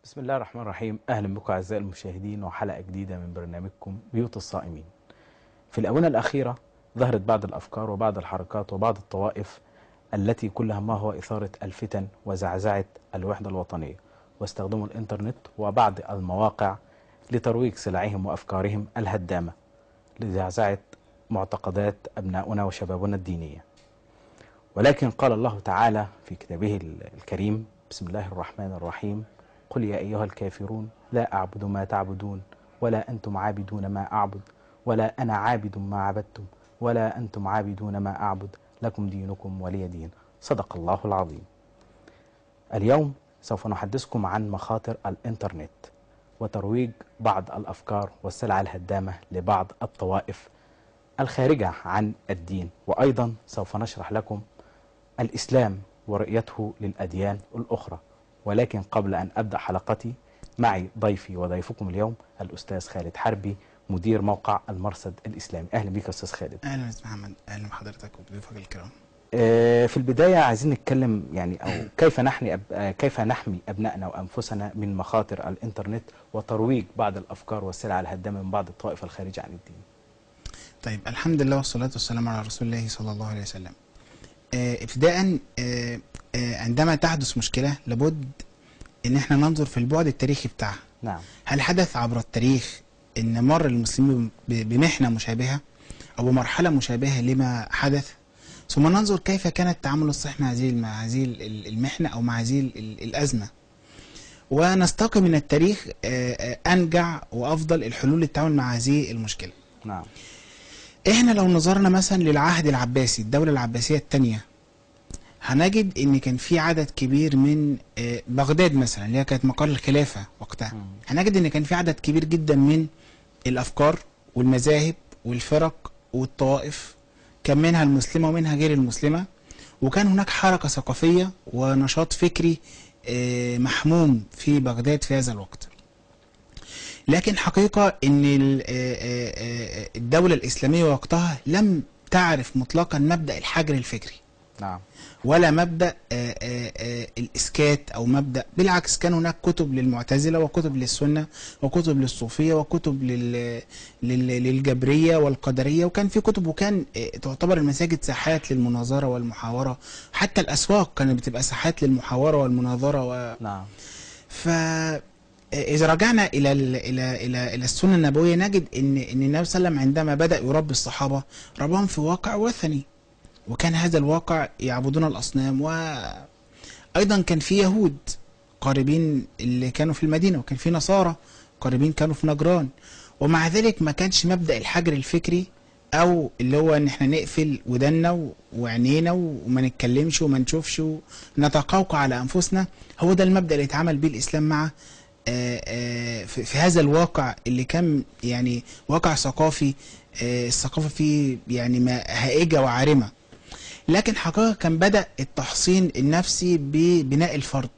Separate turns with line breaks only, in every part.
بسم الله الرحمن الرحيم أهلا بكم أعزائي المشاهدين وحلقة جديدة من برنامجكم بيوت الصائمين في الآونة الأخيرة ظهرت بعض الأفكار وبعض الحركات وبعض الطوائف التي كل همها هو إثارة الفتن وزعزعة الوحدة الوطنية واستخدموا الإنترنت وبعض المواقع لترويج سلعهم وأفكارهم الهدامة لزعزعة معتقدات أبناؤنا وشبابنا الدينية ولكن قال الله تعالى في كتابه الكريم بسم الله الرحمن الرحيم قل يا أيها الكافرون لا أعبد ما تعبدون ولا أنتم عابدون ما أعبد ولا أنا عابد ما عبدتم ولا أنتم عابدون ما أعبد لكم دينكم ولي دين صدق الله العظيم اليوم سوف نحدثكم عن مخاطر الإنترنت وترويج بعض الأفكار والسلع الهدامة لبعض الطوائف الخارجة عن الدين وأيضا سوف نشرح لكم الإسلام ورؤيته للأديان الأخرى ولكن قبل أن أبدأ حلقتي معي ضيفي وضيفكم اليوم الأستاذ خالد حربي مدير موقع المرصد الإسلامي أهلا بك أستاذ خالد
اهلا استاذ محمد اهلا بحضرتك وبضيوفك الكرام
آه، في البداية عايزين نتكلم يعني أو كيف نحمي أب... آه، كيف نحمي أبنائنا وأنفسنا من مخاطر الإنترنت وترويج بعض الأفكار والسلع الهدامة من بعض الطوائف الخارجة عن الدين
طيب الحمد لله والصلاه والسلام على رسول الله صلى الله عليه وسلم آه، ابتداء آه، آه، عندما تحدث مشكله لابد ان احنا ننظر في البعد التاريخي بتاعها
نعم
هل حدث عبر التاريخ ان مر المسلمين ب- بمحنه مشابهه او بمرحله مشابهه لما حدث ثم ننظر كيف كان التعامل الصحيح مع هذه مع هذه ال- المحنه او مع هذه ال- الازمه ونستقي من التاريخ آه، آه، انجع وافضل الحلول للتعامل مع هذه المشكله
نعم
احنا لو نظرنا مثلا للعهد العباسي الدولة العباسية الثانية هنجد ان كان في عدد كبير من آه، بغداد مثلا اللي هي كانت مقر الخلافة وقتها
مم.
هنجد ان كان في عدد كبير جدا من الافكار والمذاهب والفرق والطوائف كان منها المسلمة ومنها غير المسلمة وكان هناك حركة ثقافية ونشاط فكري آه، محموم في بغداد في هذا الوقت لكن حقيقة ان ال- آه، آه، آه، الدولة الاسلامية وقتها لم تعرف مطلقا مبدأ الحجر الفكري
نعم
ولا مبدأ آه، آه، آه، الإسكات أو مبدأ بالعكس كان هناك كتب للمعتزلة وكتب للسنة وكتب للصوفية وكتب لل... لل... للجبرية والقدرية وكان في كتب وكان آه، تعتبر المساجد ساحات للمناظرة والمحاورة حتى الأسواق كانت بتبقى ساحات للمحاورة والمناظرة و...
نعم
ف إذا رجعنا إلى ال إلى إلى إلى السنة النبوية نجد إن إن النبي صلى الله عليه وسلم عندما بدأ يربي الصحابة رباهم في واقع وثني وكان هذا الواقع يعبدون الأصنام وأيضا كان في يهود قاربين اللي كانوا في المدينة وكان في نصارى قاربين كانوا في نجران ومع ذلك ما كانش مبدأ الحجر الفكري أو اللي هو إن إحنا نقفل ودنا و- وعينينا وما نتكلمش وما نشوفش ونتقوقع على أنفسنا هو ده المبدأ اللي اتعمل بيه الإسلام مع آه، آه، في في هذا الواقع اللي كان يعني واقع ثقافي آه، الثقافة فيه يعني ما هائجة وعارمة لكن حقيقة كان بدأ التحصين النفسي ببناء الفرد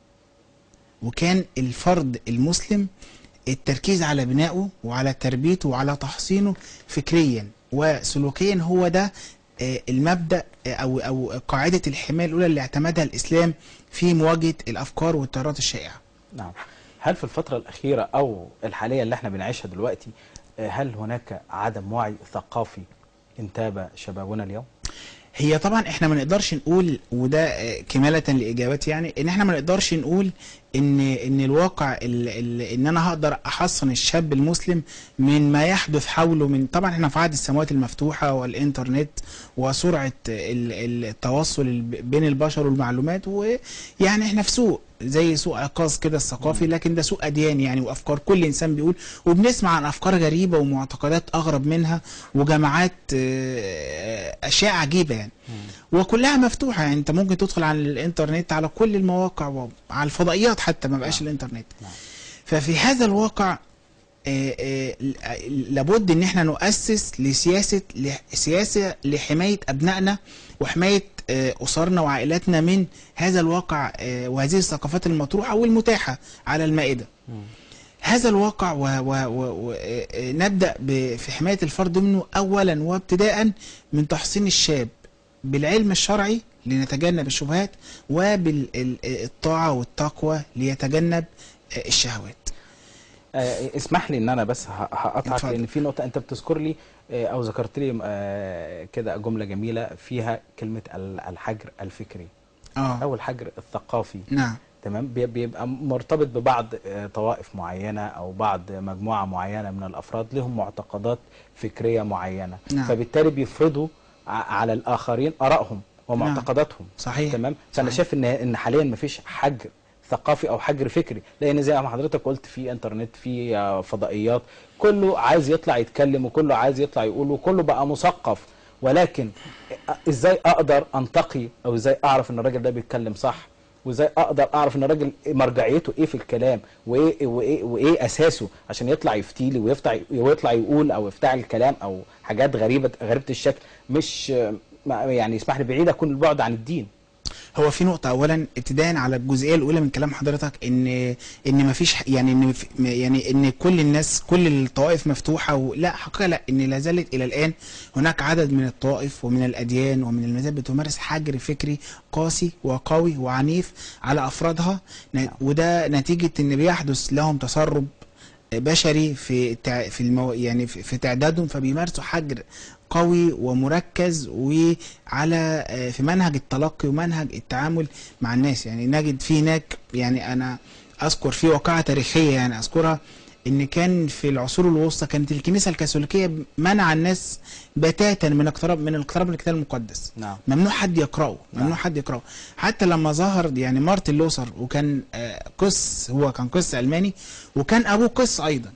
وكان الفرد المسلم التركيز على بنائه وعلى تربيته وعلى تحصينه فكريا وسلوكيا هو ده آه، المبدأ آه، أو أو قاعدة الحماية الأولى اللي اعتمدها الإسلام في مواجهة الأفكار والتيارات الشائعة
نعم هل في الفترة الأخيرة أو الحالية اللي احنا بنعيشها دلوقتي آه، هل هناك عدم وعي ثقافي انتاب شبابنا اليوم؟
هي طبعا احنا ما نقدرش نقول وده آه، كمالة لإجابتي يعني ان احنا ما نقدرش نقول ان ان الواقع ال ال ان انا هقدر احصن الشاب المسلم من ما يحدث حوله من طبعا احنا في عهد السماوات المفتوحة والانترنت وسرعة ال- ال- التواصل الب- بين البشر والمعلومات ويعني احنا في سوق زي سوق عكاظ كده الثقافي لكن ده سوق اديان يعني وافكار كل انسان بيقول وبنسمع عن افكار غريبة ومعتقدات اغرب منها وجماعات آه، اشياء عجيبة يعني وكلها مفتوحة يعني انت ممكن تدخل على الانترنت على كل المواقع وعلى الفضائيات حتى ما بقاش
نعم.
الانترنت
نعم.
ففي هذا الواقع آه، آه، ل- لابد ان احنا نؤسس لسياسة لح- سياسة لحماية ابنائنا وحماية آه، اسرنا وعائلاتنا من هذا الواقع آه، وهذه الثقافات المطروحة والمتاحة على المائدة
مم.
هذا الواقع ونبدأ في حماية الفرد منه أولا وابتداء من تحصين الشاب بالعلم الشرعي لنتجنب الشبهات وبالطاعة والتقوى ليتجنب آه، الشهوات
آه، اسمح لي ان انا بس ه- هقطعك
اتفضل.
لان في نقطه انت بتذكر لي آه، او ذكرت لي آه، كده جمله جميله فيها كلمه ال- الحجر الفكري
اه
او الحجر الثقافي
نعم
تمام بي- بيبقى مرتبط ببعض آه، طوائف معينه او بعض مجموعه معينه من الافراد لهم معتقدات فكريه معينه
نعم.
فبالتالي بيفرضوا ع- على الاخرين ارائهم ومعتقداتهم
صحيح
تمام فانا
صحيح.
شايف ان ان حاليا مفيش حجر ثقافي او حجر فكري لان زي ما حضرتك قلت في انترنت في آه، فضائيات كله عايز يطلع يتكلم وكله عايز يطلع يقول وكله بقى مثقف ولكن ازاي اقدر انتقي او ازاي اعرف ان الراجل ده بيتكلم صح وازاي اقدر اعرف ان الراجل مرجعيته ايه في الكلام وايه وايه وايه اساسه عشان يطلع يفتي لي ويفتح ويطلع يقول او يفتعل الكلام او حاجات غريبه غريبه الشكل مش آه، ما- يعني اسمح لي بعيد اكون البعد عن الدين
هو في نقطة أولا ابتداء على الجزئية الأولى من كلام حضرتك إن إن مفيش ح- يعني إن في- يعني إن كل الناس كل الطوائف مفتوحة و... لا حقيقة لا إن لا زالت إلى الآن هناك عدد من الطوائف ومن الأديان ومن المذاهب بتمارس حجر فكري قاسي وقوي وعنيف على أفرادها ن- وده نتيجة إن بيحدث لهم تسرب بشري في تع... في المو... يعني في في تعدادهم فبيمارسوا حجر قوي ومركز وعلى آه، في منهج التلقي ومنهج التعامل مع الناس يعني نجد في هناك يعني انا اذكر في واقعه تاريخيه يعني اذكرها ان كان في العصور الوسطى كانت الكنيسه الكاثوليكيه منع الناس بتاتا من اقتراب من الاقتراب من الكتاب المقدس
نعم
ممنوع حد يقراه
نعم.
ممنوع حد يقراه حتى لما ظهر يعني مارتن لوثر وكان آه، قس هو كان قس الماني وكان ابوه قس ايضا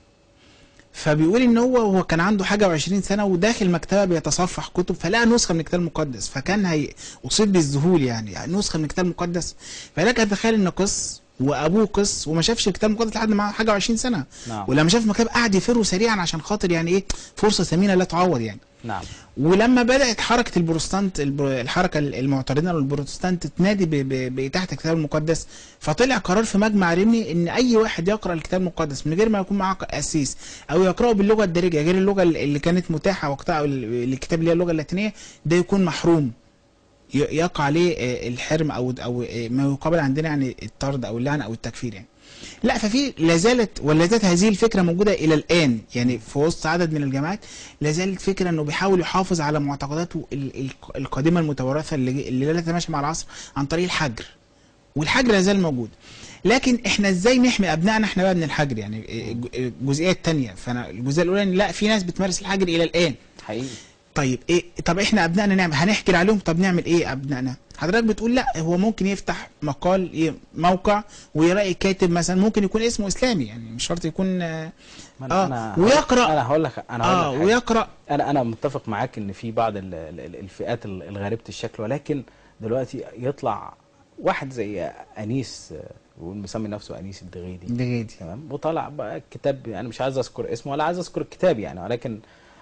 فبيقول ان هو هو كان عنده حاجه و20 سنه وداخل مكتبه بيتصفح كتب فلقى نسخه من الكتاب المقدس فكان هي اصيب بالذهول يعني, يعني نسخه من الكتاب المقدس فلك ان تتخيل ان قس وابوه قس وما شافش الكتاب المقدس لحد ما حاجه و20 سنه
نعم
ولما شاف المكتب قعد يفره سريعا عشان خاطر يعني ايه فرصه ثمينه لا تعوض يعني
نعم
ولما بدات حركه البروتستانت البر- الحركه المعترضه للبروتستانت تنادي ب- ب- باتاحه الكتاب المقدس فطلع قرار في مجمع رمني ان اي واحد يقرا الكتاب المقدس من غير ما يكون معاه قسيس او يقراه باللغه الدارجه غير اللغه اللي كانت متاحه وقتها او ال- الكتاب اللي هي اللغه اللاتينيه ده يكون محروم ي- يقع عليه آه، الحرم او او آه، ما يقابل عندنا يعني الطرد او اللعن او التكفير يعني لا ففي لا زالت ولا زالت هذه الفكره موجوده الى الان يعني في وسط عدد من الجامعات لا زالت فكره انه بيحاول يحافظ على معتقداته ال- ال- القديمه المتوارثه اللي اللي لا تتماشى مع العصر عن طريق الحجر والحجر لا زال موجود لكن احنا ازاي نحمي ابنائنا احنا بقى من الحجر يعني الج- الجزئيه الثانيه فانا الجزئيه الاولى إن لا في ناس بتمارس الحجر الى الان
حقيقي
طيب ايه طب احنا ابنائنا نعمل هنحكي عليهم طب نعمل ايه ابنائنا حضرتك بتقول لا هو ممكن يفتح مقال ي- موقع ويلاقي كاتب مثلا ممكن يكون اسمه اسلامي يعني مش شرط يكون آه
ما
آه، ويقرأ.
انا هقول لك انا هقول
اه
لك حاجة.
ويقرا
انا انا متفق معاك ان في بعض ال- ال- ال- الفئات ال- الغريبه الشكل ولكن دلوقتي يطلع واحد زي انيس آه، بيقول مسمي نفسه انيس الدغيدي
دغيدي
تمام وطلع بقى كتاب يعني مش عايز اذكر اسمه ولا عايز اذكر الكتاب يعني ولكن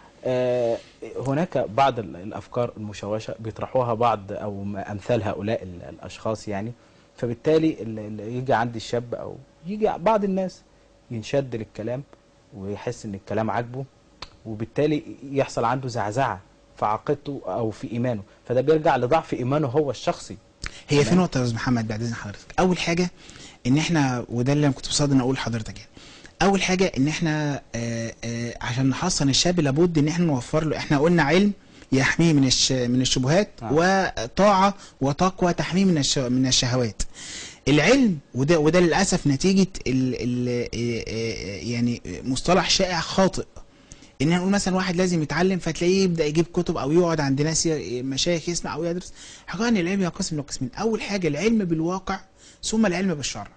آه، هناك بعض ال- الافكار المشوشه بيطرحوها بعض او م- امثال هؤلاء ال- الاشخاص يعني فبالتالي ال- ال- يجي عند الشاب او يجي بعض الناس ينشد للكلام ويحس ان الكلام عاجبه وبالتالي يحصل عنده زعزعه في عقيدته او في ايمانه فده بيرجع لضعف ايمانه هو الشخصي
هي في
تمام.
نقطه يا استاذ محمد بعد اذن حضرتك اول حاجه ان احنا وده اللي انا كنت بصدق ان اقول لحضرتك يعني اول حاجه ان احنا آه آه عشان نحصن الشاب لابد ان احنا نوفر له احنا قلنا علم يحميه من الش من الشبهات
نعم.
وطاعه وتقوى تحميه من الش من الشهوات العلم وده وده للاسف نتيجه ال ال آه، آه، يعني مصطلح شائع خاطئ ان نقول مثلا واحد لازم يتعلم فتلاقيه يبدا يجيب كتب او يقعد عند ناس ي- مشايخ يسمع او يدرس حقيقه ان العلم ينقسم لقسمين اول حاجه العلم بالواقع ثم العلم بالشرع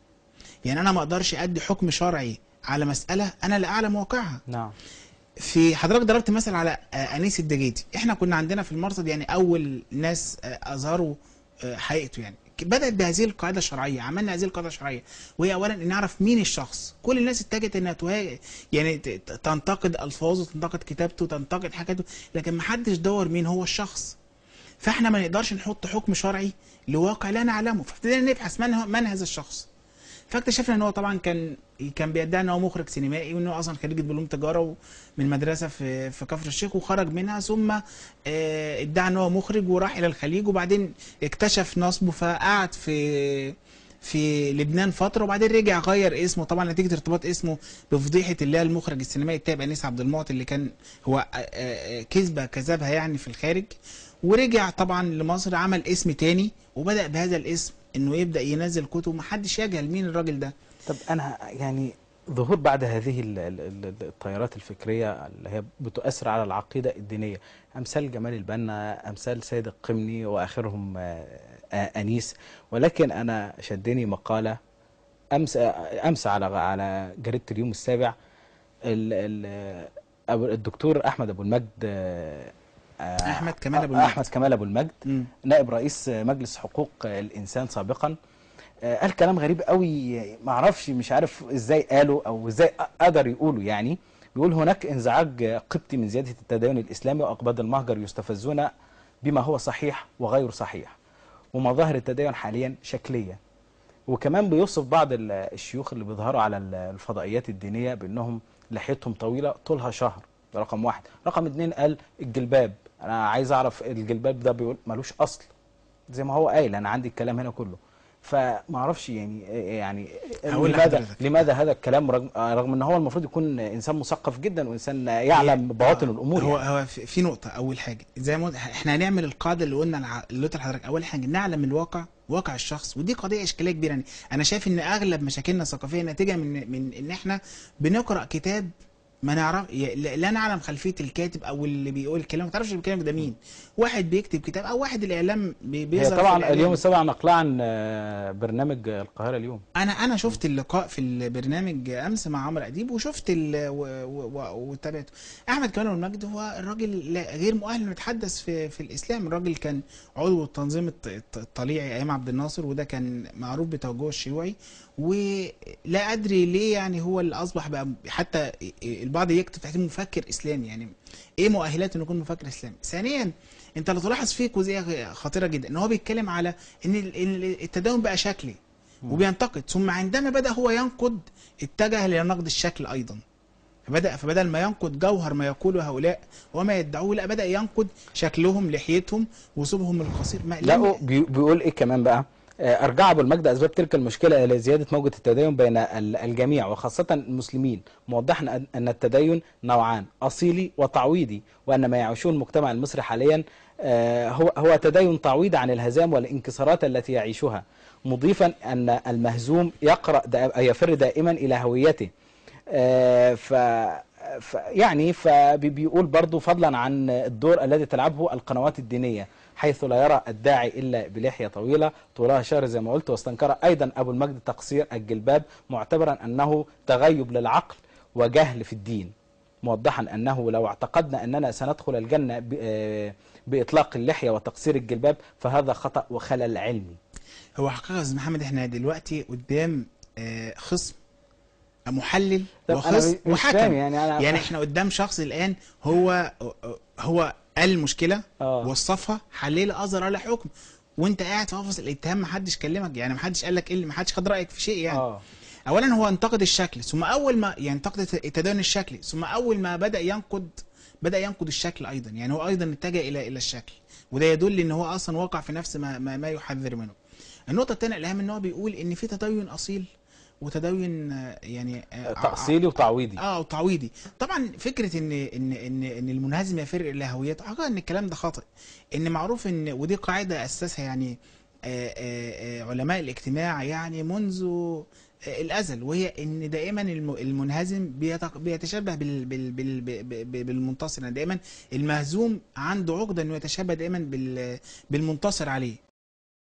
يعني انا ما اقدرش ادي حكم شرعي على مساله انا لا اعلم واقعها
نعم
في حضرتك ضربت مثل على آه، انيس الدجيتي احنا كنا عندنا في المرصد يعني اول ناس آه، اظهروا آه، حقيقته يعني بدات بهذه القاعده الشرعيه عملنا هذه القاعده الشرعيه وهي اولا ان نعرف مين الشخص كل الناس اتجهت انها تها... يعني ت- ت- تنتقد الفاظه تنتقد كتابته تنتقد حاجاته لكن ما حدش دور مين هو الشخص فاحنا ما نقدرش نحط حكم شرعي لواقع لا نعلمه فابتدينا نبحث من هو من هذا الشخص فاكتشفنا ان هو طبعا كان كان بيدعي ان هو مخرج سينمائي وانه اصلا خريج دبلوم تجاره من مدرسه في في كفر الشيخ وخرج منها ثم آه، ادعى ان هو مخرج وراح الى الخليج وبعدين اكتشف نصبه فقعد في في لبنان فتره وبعدين رجع غير اسمه طبعا نتيجه ارتباط اسمه بفضيحه اللي هي المخرج السينمائي التائب انيس عبد المعطي اللي كان هو آه، آه، كذبه كذبها يعني في الخارج ورجع طبعا لمصر عمل اسم تاني وبدا بهذا الاسم انه يبدا ينزل كتب محدش يجهل مين الراجل ده
طب انا يعني ظهور بعد هذه ال- ال- ال- التيارات الفكريه اللي هي بتؤثر على العقيده الدينيه امثال جمال البنا امثال سيد القمني واخرهم آه، آه، انيس ولكن انا شدني مقاله امس آه، امس على على جريده اليوم السابع ال- ال- أبو- الدكتور احمد ابو المجد آه، آه،
أحمد كمال أبو المجد.
احمد كمال ابو المجد
مم.
نائب رئيس مجلس حقوق الانسان سابقا آه، قال كلام غريب قوي ما اعرفش مش عارف ازاي قاله او ازاي قدر يقوله يعني بيقول هناك انزعاج قبطي من زياده التدين الاسلامي واقباط المهجر يستفزون بما هو صحيح وغير صحيح ومظاهر التدين حاليا شكليه وكمان بيوصف بعض ال- الشيوخ اللي بيظهروا على ال- الفضائيات الدينيه بانهم لحيتهم طويله طولها شهر ده رقم واحد رقم اتنين قال الجلباب انا عايز اعرف الجلباب ده بيقول ملوش اصل زي ما هو قايل انا عندي الكلام هنا كله فما اعرفش يعني يعني
هقول
لماذا
لحضرتك.
لماذا هذا الكلام رغم, رغم ان هو المفروض يكون انسان مثقف جدا وانسان يعلم بواطن
آه،
الامور
هو
يعني.
هو في في نقطه اول حاجه زي ما قلت احنا هنعمل القاعده اللي قلنا الع- اللي قلت لحضرتك اول حاجه نعلم الواقع واقع الشخص ودي قضيه اشكاليه كبيره يعني انا شايف ان اغلب مشاكلنا الثقافيه ناتجه من من ان احنا بنقرا كتاب ما نعرف ي- لا لا نعلم خلفيه الكاتب او اللي بيقول الكلام ما تعرفش اللي بيتكلم ده مين واحد بيكتب كتاب او واحد الاعلام بي-
هي
بيظهر في
طبعا
الإعلام.
اليوم السابع نقلها عن آه، برنامج القاهره اليوم
انا انا شفت اللقاء في البرنامج امس مع عمرو اديب وشفت ال- و- و- و- وتابعته احمد كمال المجد هو الراجل لا- غير مؤهل انه يتحدث في في الاسلام الراجل كان عضو التنظيم الط- الط- الطليعي ايام عبد الناصر وده كان معروف بتوجهه الشيوعي ولا ادري ليه يعني هو اللي اصبح بقى حتى البعض يكتب تحت مفكر اسلامي يعني ايه مؤهلاته انه يكون مفكر اسلامي ثانيا انت لو تلاحظ فيه جزئيه خطيره جدا ان هو بيتكلم على ان ال- إن التدين بقى شكلي وبينتقد ثم عندما بدا هو ينقد اتجه لنقد الشكل ايضا فبدا فبدل ما ينقد جوهر ما يقوله هؤلاء وما يدعوه لا بدا ينقد شكلهم لحيتهم وثوبهم القصير ما
لا
لم-
هو بي- بيقول ايه كمان بقى آه، ارجع ابو المجد اسباب تلك المشكله الى زياده موجه التدين بين ال- الجميع وخاصه المسلمين موضحا أن- ان التدين نوعان اصيلي وتعويضي وان ما يعيشه المجتمع المصري حاليا آه، هو هو تدين تعويض عن الهزائم والانكسارات التي يعيشها مضيفا ان المهزوم يقرا دا- يفر دائما الى هويته آه، ف ف- يعني فبيقول برضو فضلا عن الدور الذي تلعبه القنوات الدينية حيث لا يرى الداعي إلا بلحية طويلة طولها شهر زي ما قلت واستنكر أيضا أبو المجد تقصير الجلباب معتبرا أنه تغيب للعقل وجهل في الدين موضحا أنه لو اعتقدنا أننا سندخل الجنة ب- آه، بإطلاق اللحية وتقصير الجلباب فهذا خطأ وخلل علمي
هو حقيقه يا استاذ محمد احنا دلوقتي قدام آه، خصم محلل
طب أنا
وخصم
مش فاهم
وحكم
يعني أنا
يعني احنا قدام شخص الان هو هو قال المشكله
آه.
وصفها حللها اصدر على حكم وانت قاعد في قفص الاتهام محدش كلمك يعني محدش قال لك ايه اللي- محدش خد رايك في شيء يعني
آه.
اولا هو انتقد الشكل ثم اول ما ينتقد التدين الشكلي ثم اول ما بدا ينقد بدا ينقد الشكل ايضا يعني هو ايضا اتجه الى الى الشكل وده يدل ان هو اصلا وقع في نفس ما ما, ما يحذر منه النقطه الثانيه الاهم ان هو بيقول ان في تدين اصيل وتدين آه، يعني آه،
تأصيلي وتعويضي
اه وتعويضي طبعا فكره ان ان ان ان المنهزم يفر الى هويته اعتقد ان الكلام ده خاطئ ان معروف ان ودي قاعده اسسها يعني آه، آه، آه، علماء الاجتماع يعني منذ آه، الازل وهي ان دائما الم- المنهزم بيتق- بيتشبه بال بال بال ب- ب- بالمنتصر يعني دائما المهزوم عنده عقده انه يتشبه دائما بال بالمنتصر عليه